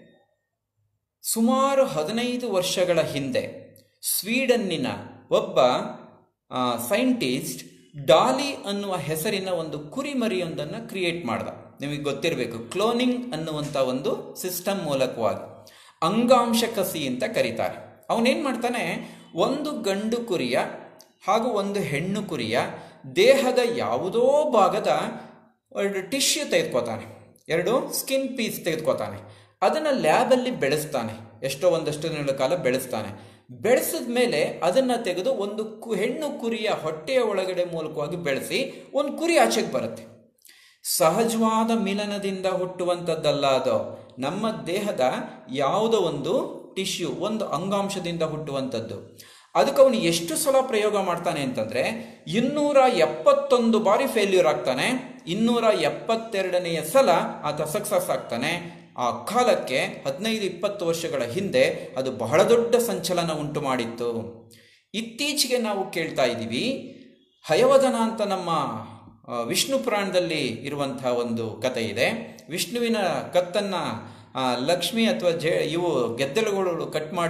Speaker 1: ಸುಮಾರು ಹದಿನೈದು ವರ್ಷಗಳ ಹಿಂದೆ ಸ್ವೀಡನ್ನಿನ ಒಬ್ಬ ಸೈಂಟಿಸ್ಟ್ ಡಾಲಿ ಅನ್ನುವ ಹೆಸರಿನ ಒಂದು ಕುರಿಮರಿಯೊಂದನ್ನು ಕ್ರಿಯೇಟ್ ಮಾಡ್ದ ನಿಮಗೆ ಗೊತ್ತಿರಬೇಕು ಕ್ಲೋನಿಂಗ್ ಅನ್ನುವಂಥ ಒಂದು ಸಿಸ್ಟಮ್ ಮೂಲಕವಾಗಿ ಅಂಗಾಂಶ ಕಸಿ ಅಂತ ಕರೀತಾರೆ ಅವನೇನು ಮಾಡ್ತಾನೆ ಒಂದು ಗಂಡು ಕುರಿಯ ಹಾಗೂ ಒಂದು ಹೆಣ್ಣು ಕುರಿಯ ದೇಹದ ಯಾವುದೋ ಭಾಗದ ಎರಡು ಟಿಶ್ಯೂ ತೆಗೆದುಕೋತಾನೆ ಎರಡು ಸ್ಕಿನ್ ಪೀಸ್ ತೆಗೆದುಕೋತಾನೆ ಅದನ್ನು ಲ್ಯಾಬಲ್ಲಿ ಬೆಳೆಸ್ತಾನೆ ಎಷ್ಟೋ ಒಂದಷ್ಟು ದಿನಗಳ ಕಾಲ ಬೆಳೆಸ್ತಾನೆ ಬೆಳೆಸಿದ ಮೇಲೆ ಅದನ್ನು ತೆಗೆದು ಒಂದು ಕು ಹೆಣ್ಣು ಕುರಿಯ ಹೊಟ್ಟೆಯ ಒಳಗಡೆ ಮೂಲಕವಾಗಿ ಬೆಳೆಸಿ ಒಂದು ಕುರಿ ಆಚೆಗೆ ಬರುತ್ತೆ ಸಹಜವಾದ ಮಿಲನದಿಂದ ಹುಟ್ಟುವಂಥದ್ದಲ್ಲ ಅದು ನಮ್ಮ ದೇಹದ ಯಾವುದೋ ಒಂದು ಟಿಶ್ಯೂ ಒಂದು ಅಂಗಾಂಶದಿಂದ ಹುಟ್ಟುವಂಥದ್ದು ಅದಕ್ಕೆ ಅವನು ಎಷ್ಟು ಸಲ ಪ್ರಯೋಗ ಮಾಡ್ತಾನೆ ಅಂತಂದ್ರೆ ಇನ್ನೂರ ಎಪ್ಪತ್ತೊಂದು ಬಾರಿ ಫೇಲ್ಯೂರ್ ಆಗ್ತಾನೆ ಇನ್ನೂರ ಎಪ್ಪತ್ತೆರಡನೆಯ ಸಲ ಆತ ಸಕ್ಸಸ್ ಆಗ್ತಾನೆ ಆ ಕಾಲಕ್ಕೆ ಹದಿನೈದು ಇಪ್ಪತ್ತು ವರ್ಷಗಳ ಹಿಂದೆ ಅದು ಬಹಳ ದೊಡ್ಡ ಸಂಚಲನ ಉಂಟು ಮಾಡಿತ್ತು ಇತ್ತೀಚೆಗೆ ನಾವು ಕೇಳ್ತಾ ಇದ್ದೀವಿ ಹಯವದನ ಅಂತ ನಮ್ಮ ವಿಷ್ಣು ಪುರಾಣದಲ್ಲಿ ಇರುವಂತಹ ಒಂದು ಕತೆ ಇದೆ ವಿಷ್ಣುವಿನ ಕತ್ತನ್ನ ಲಕ್ಷ್ಮಿ ಅಥವಾ ಜೆ ಇವು ಗೆದ್ದಲುಗಳು ಕಟ್ ಮಾಡಿ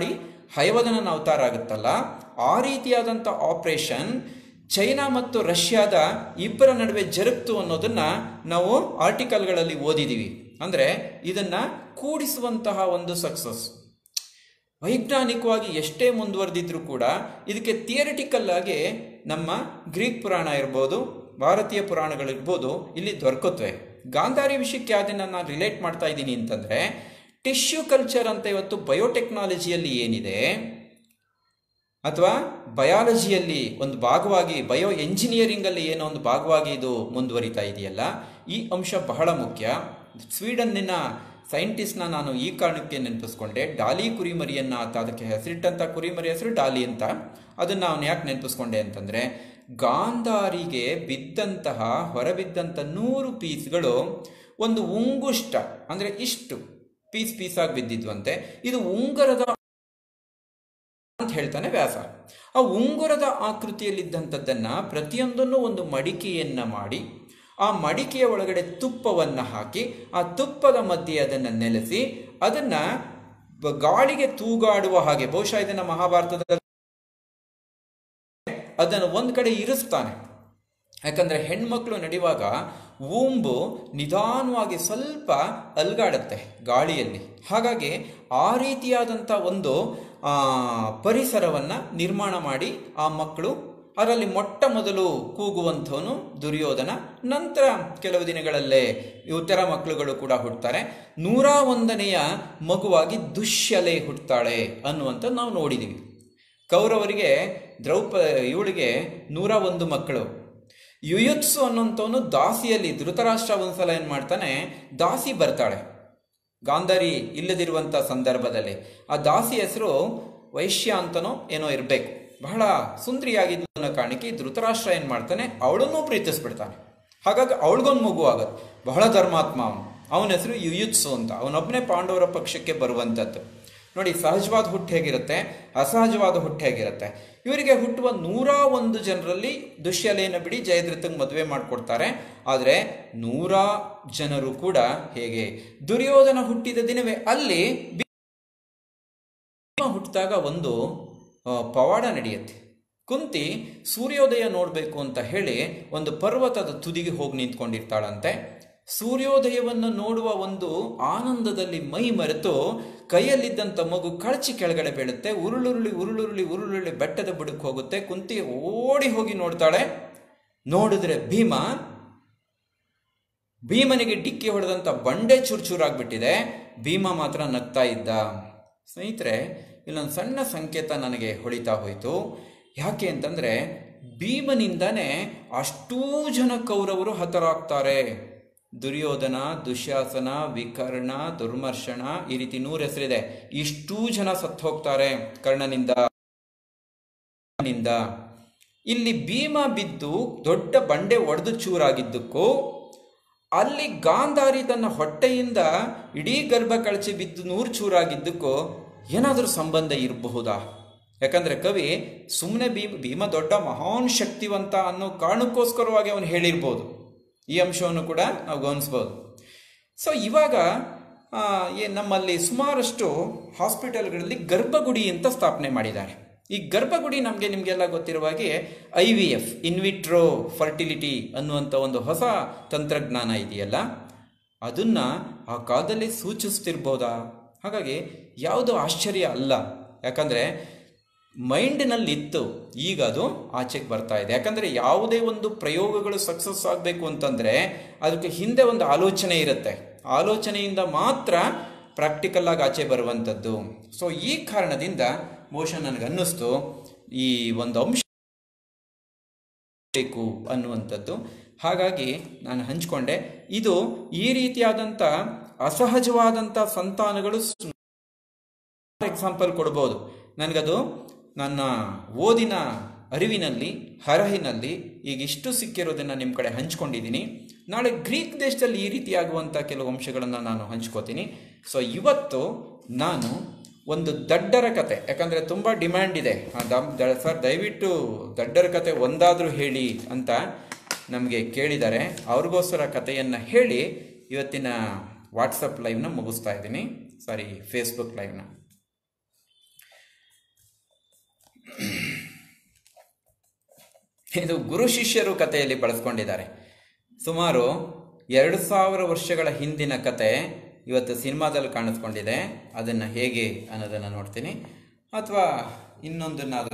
Speaker 1: ಹಯವದನನ ಅವತಾರ ಆಗುತ್ತಲ್ಲ ಆ ರೀತಿಯಾದಂಥ ಆಪರೇಷನ್ ಚೈನಾ ಮತ್ತು ರಷ್ಯಾದ ಇಬ್ಬರ ನಡುವೆ ಜರುಗ್ತು ಅನ್ನೋದನ್ನ ನಾವು ಆರ್ಟಿಕಲ್ಗಳಲ್ಲಿ ಓದಿದ್ದೀವಿ ಅಂದರೆ ಇದನ್ನ ಕೂಡಿಸುವಂತಹ ಒಂದು ಸಕ್ಸಸ್ ವೈಜ್ಞಾನಿಕವಾಗಿ ಎಷ್ಟೇ ಮುಂದುವರೆದಿದ್ರೂ ಕೂಡ ಇದಕ್ಕೆ ಥಿಯರಿಟಿಕಲ್ ಆಗಿ ನಮ್ಮ ಗ್ರೀಕ್ ಪುರಾಣ ಇರ್ಬೋದು ಭಾರತೀಯ ಪುರಾಣಗಳಿರ್ಬೋದು ಇಲ್ಲಿ ದೊರಕುತ್ತವೆ ಗಾಂಧಾರಿ ವಿಷಯಕ್ಕೆ ಅದನ್ನು ನಾನು ರಿಲೇಟ್ ಮಾಡ್ತಾ ಇದ್ದೀನಿ ಅಂತಂದರೆ ಟಿಶ್ಯೂ ಕಲ್ಚರ್ ಅಂತ ಇವತ್ತು ಬಯೋಟೆಕ್ನಾಲಜಿಯಲ್ಲಿ ಏನಿದೆ ಅಥವಾ ಬಯಾಲಜಿಯಲ್ಲಿ ಒಂದು ಭಾಗವಾಗಿ ಬಯೋ ಎಂಜಿನಿಯರಿಂಗಲ್ಲಿ ಏನೋ ಒಂದು ಭಾಗವಾಗಿ ಇದು ಮುಂದುವರಿತಾ ಇದೆಯಲ್ಲ ಈ ಅಂಶ ಬಹಳ ಮುಖ್ಯ ಸ್ವೀಡನ್ನಿನ ಸೈಂಟಿಸ್ಟ್ನ ನಾನು ಈ ಕಾರಣಕ್ಕೆ ನೆನಪಿಸ್ಕೊಂಡೆ ಡಾಲಿ ಕುರಿಮರಿಯನ್ನ ಆತ ಅದಕ್ಕೆ ಹೆಸರಿಟ್ಟಂಥ ಕುರಿಮರಿ ಹೆಸರು ಡಾಲಿ ಅಂತ ಅದನ್ನು ಅವನು ಯಾಕೆ ನೆನಪಿಸ್ಕೊಂಡೆ ಅಂತಂದರೆ ಗಾಂಧಾರಿಗೆ ಬಿದ್ದಂತಹ ಹೊರಬಿದ್ದಂಥ ನೂರು ಪೀಸ್ಗಳು ಒಂದು ಉಂಗುಷ್ಟ ಅಂದರೆ ಇಷ್ಟು ಪೀಸ್ ಪೀಸಾಗಿ ಬಿದ್ದಿದ್ವಂತೆ ಇದು ಉಂಗರದ ಅಂತ ಹೇಳ್ತಾನೆ ವ್ಯಾಸ ಆ ಉಂಗುರದ ಆಕೃತಿಯಲ್ಲಿದ್ದಂಥದ್ದನ್ನ ಪ್ರತಿಯೊಂದನ್ನು ಒಂದು ಮಡಿಕೆಯನ್ನ ಮಾಡಿ ಆ ಮಡಿಕೆಯ ಒಳಗಡೆ ತುಪ್ಪವನ್ನು ಹಾಕಿ ಆ ತುಪ್ಪದ ಮಧ್ಯೆ ಅದನ್ನು ನೆಲೆಸಿ ಅದನ್ನ ಬ- ಗಾಳಿಗೆ ತೂಗಾಡುವ ಹಾಗೆ ಬಹುಶಃ ಇದನ್ನ ಮಹಾಭಾರತದ ಅದನ್ನು ಒಂದು ಕಡೆ ಇರಿಸ್ತಾನೆ ಯಾಕಂದ್ರೆ ಹೆಣ್ಮಕ್ಳು ನಡೆಯುವಾಗ ಊಂಬು ನಿಧಾನವಾಗಿ ಸ್ವಲ್ಪ ಅಲ್ಗಾಡುತ್ತೆ ಗಾಳಿಯಲ್ಲಿ ಹಾಗಾಗಿ ಆ ರೀತಿಯಾದಂಥ ಒಂದು ಆ, ಪರಿಸರವನ್ನ ನಿರ್ಮಾಣ ಮಾಡಿ ಆ ಮಕ್ಕಳು ಅದರಲ್ಲಿ ಮೊಟ್ಟ ಮೊದಲು ಕೂಗುವಂಥವನು ದುರ್ಯೋಧನ ನಂತರ ಕೆಲವು ದಿನಗಳಲ್ಲೇ ಇತರ ಮಕ್ಕಳುಗಳು ಕೂಡ ಹುಟ್ಟುತ್ತಾರೆ ನೂರ ಒಂದನೆಯ ಮಗುವಾಗಿ ದುಶ್ಯಲೆ ಹುಟ್ಟುತ್ತಾಳೆ ಅನ್ನುವಂಥದ್ದು ನಾವು ನೋಡಿದ್ದೀವಿ ಕೌರವರಿಗೆ ದ್ರೌಪ ಇವಳಿಗೆ ನೂರ ಒಂದು ಮಕ್ಕಳು ಯುಯುತ್ಸು ಅನ್ನೋಂಥವನು ದಾಸಿಯಲ್ಲಿ ಧೃತರಾಷ್ಟ್ರ ಒಂದ್ಸಲ ಏನು ಮಾಡ್ತಾನೆ ದಾಸಿ ಬರ್ತಾಳೆ ಗಾಂಧಾರಿ ಇಲ್ಲದಿರುವಂಥ ಸಂದರ್ಭದಲ್ಲಿ ಆ ದಾಸಿ ಹೆಸರು ವೈಶ್ಯ ಅಂತನೋ ಏನೋ ಇರಬೇಕು ಬಹಳ ಸುಂದರಿಯಾಗಿದ್ದು ಅನ್ನೋ ಕಾರಣಕ್ಕೆ ಈ ಧೃತರಾಷ್ಟ್ರ ಏನು ಮಾಡ್ತಾನೆ ಅವಳನ್ನೂ ಪ್ರೀತಿಸ್ಬಿಡ್ತಾನೆ ಹಾಗಾಗಿ ಅವಳಿಗೊಂದು ಮಗು ಆಗತ್ತೆ ಬಹಳ ಧರ್ಮಾತ್ಮ ಅವನು ಅವನ ಹೆಸರು ಯುಯುತ್ಸು ಅಂತ ಅವನೊಬ್ಬನೇ ಪಾಂಡವರ ಪಕ್ಷಕ್ಕೆ ಬರುವಂಥದ್ದು ನೋಡಿ ಸಹಜವಾದ ಹುಟ್ಟು ಹೇಗಿರುತ್ತೆ ಅಸಹಜವಾದ ಹುಟ್ಟು ಹೇಗಿರುತ್ತೆ ಇವರಿಗೆ ಹುಟ್ಟುವ ನೂರ ಒಂದು ಜನರಲ್ಲಿ ದುಶ್ಯಲೆಯನ್ನು ಬಿಡಿ ಜಯದ್ರಥಂಗೆ ಮದುವೆ ಮಾಡಿಕೊಡ್ತಾರೆ ಆದರೆ ನೂರ ಜನರು ಕೂಡ ಹೇಗೆ ದುರ್ಯೋಧನ ಹುಟ್ಟಿದ ದಿನವೇ ಅಲ್ಲಿ ಭೀಮ ಹುಟ್ಟಿದಾಗ ಒಂದು ಆ, ಪವಾಡ ನಡೆಯುತ್ತೆ ಕುಂತಿ ಸೂರ್ಯೋದಯ ನೋಡಬೇಕು ಅಂತ ಹೇಳಿ ಒಂದು ಪರ್ವತದ ತುದಿಗೆ ಹೋಗಿ ನಿಂತ್ಕೊಂಡಿರ್ತಾಳಂತೆ ಸೂರ್ಯೋದಯವನ್ನು ನೋಡುವ ಒಂದು ಆನಂದದಲ್ಲಿ ಮೈ ಮರೆತು ಕೈಯಲ್ಲಿದ್ದಂಥ ಮಗು ಕಳಚಿ ಕೆಳಗಡೆ ಬೀಳುತ್ತೆ ಉರುಳುರುಳಿ ಉರುಳುರುಳಿ ಉರುಳುರುಳಿ ಬೆಟ್ಟದ ಬುಡಕ್ಕೆ ಹೋಗುತ್ತೆ ಕುಂತಿ ಓಡಿ ಹೋಗಿ ನೋಡ್ತಾಳೆ ನೋಡಿದ್ರೆ ಭೀಮ ಭೀಮನಿಗೆ ಡಿಕ್ಕಿ ಹೊಡೆದಂಥ ಬಂಡೆ ಚೂರ್ಚೂರಾಗ್ಬಿಟ್ಟಿದೆ ಭೀಮ ಮಾತ್ರ ನಗ್ತಾ ಇದ್ದ ಸ್ನೇಹಿತರೆ ಇಲ್ಲೊಂದು ಸಣ್ಣ ಸಂಕೇತ ನನಗೆ ಹೊಳಿತಾ ಹೋಯಿತು ಯಾಕೆ ಅಂತಂದರೆ ಭೀಮನಿಂದನೇ ಅಷ್ಟೂ ಜನ ಕೌರವರು ಹತರಾಗ್ತಾರೆ ದುರ್ಯೋಧನ ದುಶ್ಯಾಸನ ವಿಕರ್ಣ ದುರ್ಮರ್ಷಣ ಈ ರೀತಿ ನೂರ ಹೆಸರಿದೆ ಇಷ್ಟೂ ಜನ ಸತ್ತು ಹೋಗ್ತಾರೆ ಕರ್ಣನಿಂದ ನಿಂದ ಇಲ್ಲಿ ಭೀಮ ಬಿದ್ದು ದೊಡ್ಡ ಬಂಡೆ ಒಡೆದು ಚೂರಾಗಿದ್ದಕ್ಕೂ ಅಲ್ಲಿ ಗಾಂಧಾರಿ ತನ್ನ ಹೊಟ್ಟೆಯಿಂದ ಇಡೀ ಗರ್ಭ ಕಳಚಿ ಬಿದ್ದು ನೂರು ಚೂರಾಗಿದ್ದಕ್ಕೂ ಏನಾದರೂ ಸಂಬಂಧ ಇರಬಹುದಾ ಯಾಕಂದ್ರೆ ಕವಿ ಸುಮ್ಮನೆ ಭೀಮ ಭೀಮ ದೊಡ್ಡ ಮಹಾನ್ ಶಕ್ತಿವಂತ ಅನ್ನೋ ಕಾರಣಕ್ಕೋಸ್ಕರವಾಗಿ ಅವನು ಹೇಳಿರ್ಬೋದು ಈ ಅಂಶವನ್ನು ಕೂಡ ನಾವು ಗಮನಿಸ್ಬೋದು ಸೊ ಇವಾಗ ಆ, ಏ ನಮ್ಮಲ್ಲಿ ಸುಮಾರಷ್ಟು ಹಾಸ್ಪಿಟಲ್ಗಳಲ್ಲಿ ಗರ್ಭಗುಡಿ ಅಂತ ಸ್ಥಾಪನೆ ಮಾಡಿದ್ದಾರೆ ಈ ಗರ್ಭಗುಡಿ ನಮಗೆ ನಿಮಗೆಲ್ಲ ಗೊತ್ತಿರುವ ಹಾಗೆ I V F in vitro fertility ಅನ್ನುವಂಥ ಒಂದು ಹೊಸ ತಂತ್ರಜ್ಞಾನ ಇದೆಯಲ್ಲ ಅದನ್ನ ಆ ಕಾಲದಲ್ಲಿ ಸೂಚಿಸ್ತಿರ್ಬೋದಾ ಹಾಗಾಗಿ ಯಾವುದು ಆಶ್ಚರ್ಯ ಅಲ್ಲ ಯಾಕಂದರೆ ಮೈಂಡ್ನಲ್ಲಿ ಇತ್ತು ಈಗ ಅದು ಆಚೆಗೆ ಬರ್ತಾ ಇದೆ ಯಾಕಂದರೆ ಯಾವುದೇ ಒಂದು ಪ್ರಯೋಗಗಳು ಸಕ್ಸಸ್ ಆಗಬೇಕು ಅಂತಂದರೆ ಅದಕ್ಕೆ ಹಿಂದೆ ಒಂದು ಆಲೋಚನೆ ಇರುತ್ತೆ ಆಲೋಚನೆಯಿಂದ ಮಾತ್ರ ಪ್ರಾಕ್ಟಿಕಲ್ ಆಗಿ ಆಚೆ ಬರುವಂಥದ್ದು ಸೊ ಈ ಕಾರಣದಿಂದ ಬಹುಶಃ ನನಗೆ ಅನ್ನಿಸ್ತು ಈ ಒಂದು ಅಂಶ ಬೇಕು ಅನ್ನುವಂಥದ್ದು ಹಾಗಾಗಿ ನಾನು ಹಂಚಿಕೊಂಡೆ ಇದು ಈ ರೀತಿಯಾದಂಥ ಅಸಹಜವಾದಂಥ ಸಂತಾನಗಳು ಎಕ್ಸಾಂಪಲ್ ಕೊಡ್ಬೋದು ನನಗದು ನನ್ನ ಓದಿನ ಅರಿವಿನಲ್ಲಿ ಹರಹಿನಲ್ಲಿ ಈಗ ಇಷ್ಟು ಸಿಕ್ಕಿರೋದನ್ನು ನಿಮ್ಮ ಕಡೆ ಹಂಚ್ಕೊಂಡಿದ್ದೀನಿ ನಾಳೆ ಗ್ರೀಕ್ ದೇಶದಲ್ಲಿ ಈ ರೀತಿಯಾಗುವಂಥ ಕೆಲವು ಅಂಶಗಳನ್ನು ನಾನು ಹಂಚ್ಕೋತೀನಿ ಸೊ ಇವತ್ತು ನಾನು ಒಂದು ದಡ್ಡರ ಕತೆ ಯಾಕಂದರೆ ತುಂಬ ಡಿಮ್ಯಾಂಡ್ ಇದೆ ಆ ದಮ್- ದ- ಸರ್ ದಯವಿಟ್ಟು ದಡ್ಡರ ಕತೆ ಒಂದಾದರೂ ಹೇಳಿ ಅಂತ ನಮಗೆ ಕೇಳಿದ್ದಾರೆ ಅವ್ರಿಗೋಸ್ಕರ ಕಥೆಯನ್ನು ಹೇಳಿ ಇವತ್ತಿನ ವಾಟ್ಸಪ್ ಲೈವ್ನ ಮುಗಿಸ್ತಾ ಇದ್ದೀನಿ ಸಾರಿ ಫೇಸ್ಬುಕ್ ಲೈವ್ನ ಇದು ಗುರು ಶಿಷ್ಯರು ಕಥೆಯಲ್ಲಿ ಬಳಸ್ಕೊಂಡಿದ್ದಾರೆ ಸುಮಾರು ಎರಡು ಸಾವಿರ ವರ್ಷಗಳ ಹಿಂದಿನ ಕತೆ ಇವತ್ತು ಸಿನಿಮಾದಲ್ಲಿ ಕಾಣಿಸ್ಕೊಂಡಿದೆ ಅದನ್ನು ಹೇಗೆ ಅನ್ನೋದನ್ನು ನೋಡ್ತೀನಿ ಅಥವಾ ಇನ್ನೊಂದನ್ನಾದರೂ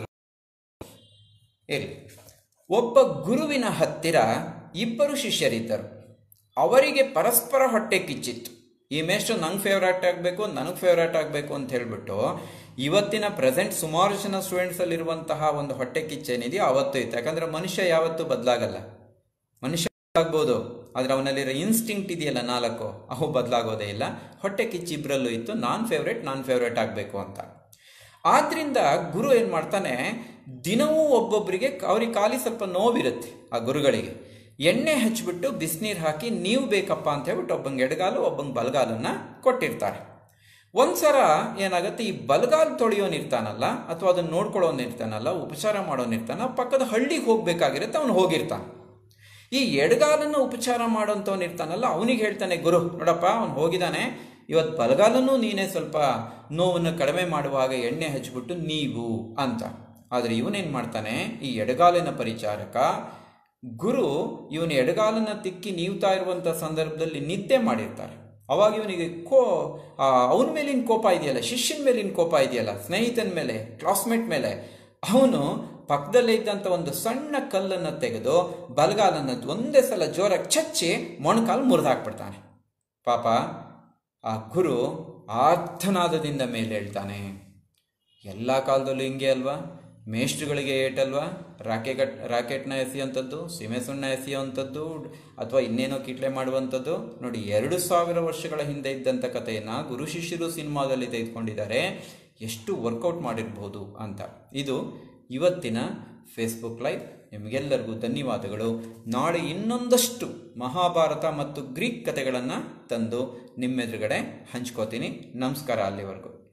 Speaker 1: ಇರಲಿ ಒಬ್ಬ ಗುರುವಿನ ಹತ್ತಿರ ಇಬ್ಬರು ಶಿಷ್ಯರಿದ್ದರು ಅವರಿಗೆ ಪರಸ್ಪರ ಹೊಟ್ಟೆ ಕಿಚ್ಚಿತ್ತು ಈ ಮೇಷ್ಟು ನಂಗೆ ಫೇವ್ರೇಟ್ ಆಗಬೇಕು ನನಗೆ ಫೇವ್ರೇಟ್ ಆಗಬೇಕು ಅಂತ ಹೇಳ್ಬಿಟ್ಟು ಇವತ್ತಿನ ಪ್ರೆಸೆಂಟ್ ಸುಮಾರು ಜನ ಸ್ಟೂಡೆಂಟ್ಸಲ್ಲಿರುವಂತಹ ಒಂದು ಹೊಟ್ಟೆ ಕಿಚ್ಚೇನಿದೆಯೋ ಅವತ್ತು ಇತ್ತು ಯಾಕಂದರೆ ಮನುಷ್ಯ ಯಾವತ್ತೂ ಬದಲಾಗಲ್ಲ ಮನುಷ್ಯ ಆಗ್ಬೋದು ಆದರೆ ಅವನಲ್ಲಿರೋ ಇನ್ಸ್ಟಿಂಕ್ಟ್ ಇದೆಯಲ್ಲ ನಾಲ್ಕು ಅವು ಬದಲಾಗೋದೇ ಇಲ್ಲ ಹೊಟ್ಟೆ ಕಿಚ್ಚು ಇಬ್ಬರಲ್ಲೂ ಇತ್ತು ನಾನ್ ಫೇವ್ರೇಟ್ ನಾನ್ ಫೇವ್ರೇಟ್ ಆಗಬೇಕು ಅಂತ ಆದ್ರಿಂದ ಗುರು ಏನು ಮಾಡ್ತಾನೆ ದಿನವೂ ಒಬ್ಬೊಬ್ಬರಿಗೆ ಅವ್ರಿಗೆ ಖಾಲಿ ಸ್ವಲ್ಪ ನೋವಿರುತ್ತೆ ಆ ಗುರುಗಳಿಗೆ ಎಣ್ಣೆ ಹಚ್ಬಿಟ್ಟು ಬಿಸಿನೀರು ಹಾಕಿ ನೀವು ಬೇಕಪ್ಪ ಅಂತ ಹೇಳ್ಬಿಟ್ಟು ಒಬ್ಬಂಗೆ ಎಡಗಾಲು ಒಬ್ಬಂಗೆ ಬಲಗಾಲನ್ನ ಕೊಟ್ಟಿರ್ತಾರೆ ಒಂದ್ಸಲ ಏನಾಗುತ್ತೆ ಈ ಬಲಗಾಲು ತೊಳೆಯೋನಿರ್ತಾನಲ್ಲ ಅಥವಾ ಅದನ್ನ ನೋಡ್ಕೊಳ್ಳೋನಿರ್ತಾನಲ್ಲ ಉಪಚಾರ ಮಾಡೋನಿರ್ತಾನ ಪಕ್ಕದ ಹಳ್ಳಿಗೆ ಹೋಗ್ಬೇಕಾಗಿರುತ್ತೆ ಅವನು ಹೋಗಿರ್ತಾನೆ ಈ ಎಡಗಾಲನ್ನು ಉಪಚಾರ ಮಾಡೋಂಥವ್ನು ಇರ್ತಾನಲ್ಲ ಅವನಿಗೆ ಹೇಳ್ತಾನೆ ಗುರು ನೋಡಪ್ಪ ಅವನು ಹೋಗಿದ್ದಾನೆ ಇವತ್ತು ಬಲಗಾಲನ್ನು ನೀನೇ ಸ್ವಲ್ಪ ನೋವನ್ನು ಕಡಿಮೆ ಮಾಡುವಾಗ ಎಣ್ಣೆ ಹಚ್ಬಿಟ್ಟು ನೀವು ಅಂತ ಆದರೆ ಇವನೇನು ಮಾಡ್ತಾನೆ ಈ ಎಡಗಾಲಿನ ಪರಿಚಾರಕ ಗುರು ಇವನ ಎಡಗಾಲನ್ನ ತಿಕ್ಕಿ ನೀವ್ತಾ ಇರುವಂಥ ಸಂದರ್ಭದಲ್ಲಿ ನಿದ್ದೆ ಮಾಡಿರ್ತಾರೆ ಅವಾಗ ಇವನಿಗೆ ಕೋ ಅವನ ಮೇಲಿನ ಕೋಪ ಇದೆಯಲ್ಲ ಶಿಷ್ಯನ ಮೇಲಿನ ಕೋಪ ಇದೆಯಲ್ಲ ಸ್ನೇಹಿತನ ಮೇಲೆ ಕ್ಲಾಸ್ಮೇಟ್ ಮೇಲೆ ಅವನು ಪಕ್ಕದಲ್ಲೇ ಇದ್ದಂಥ ಒಂದು ಸಣ್ಣ ಕಲ್ಲನ್ನು ತೆಗೆದು ಬಲಗಾಲನ್ನು ಒಂದೇ ಸಲ ಜೋರಾಗಿ ಚಚ್ಚಿ ಮೊಣಕಾಲು ಮುರಿದಾಕ್ಬಿಡ್ತಾನೆ ಪಾಪ ಆ ಗುರು ಆರ್ಥನಾದದಿಂದ ಮೇಲೆ ಹೇಳ್ತಾನೆ ಎಲ್ಲ ಕಾಲದಲ್ಲೂ ಹಿಂಗೆ ಅಲ್ವಾ ಮೇಷ್ಟ್ರುಗಳಿಗೆ ಏಟಲ್ವಾ ರಾಕೆಟ್ ರಾಕೆಟ್ನ ಎಸೆಯುವಂಥದ್ದು ಸೀಮೆ ಸುಣ್ಣ ಎಸೆಯುವಂಥದ್ದು ಅಥವಾ ಇನ್ನೇನೋ ಕಿಟ್ಲೆ ಮಾಡುವಂಥದ್ದು ನೋಡಿ ಎರಡು ಸಾವಿರ ವರ್ಷಗಳ ಹಿಂದೆ ಇದ್ದಂಥ ಕಥೆಯನ್ನು ಗುರು ಶಿಷ್ಯರು ಸಿನಿಮಾದಲ್ಲಿ ತೆಗೆದುಕೊಂಡಿದ್ದಾರೆ ಎಷ್ಟು ವರ್ಕೌಟ್ ಮಾಡಿರ್ಬೋದು ಅಂತ ಇದು ಇವತ್ತಿನ ಫೇಸ್ಬುಕ್ ಲೈವ್ ನಿಮಗೆಲ್ಲರಿಗೂ ಧನ್ಯವಾದಗಳು ನಾಳೆ ಇನ್ನೊಂದಷ್ಟು ಮಹಾಭಾರತ ಮತ್ತು ಗ್ರೀಕ್ ಕಥೆಗಳನ್ನು ತಂದು ನಿಮ್ಮೆದುರುಗಡೆ ಹಂಚ್ಕೋತೀನಿ ನಮಸ್ಕಾರ ಅಲ್ಲಿವರೆಗೂ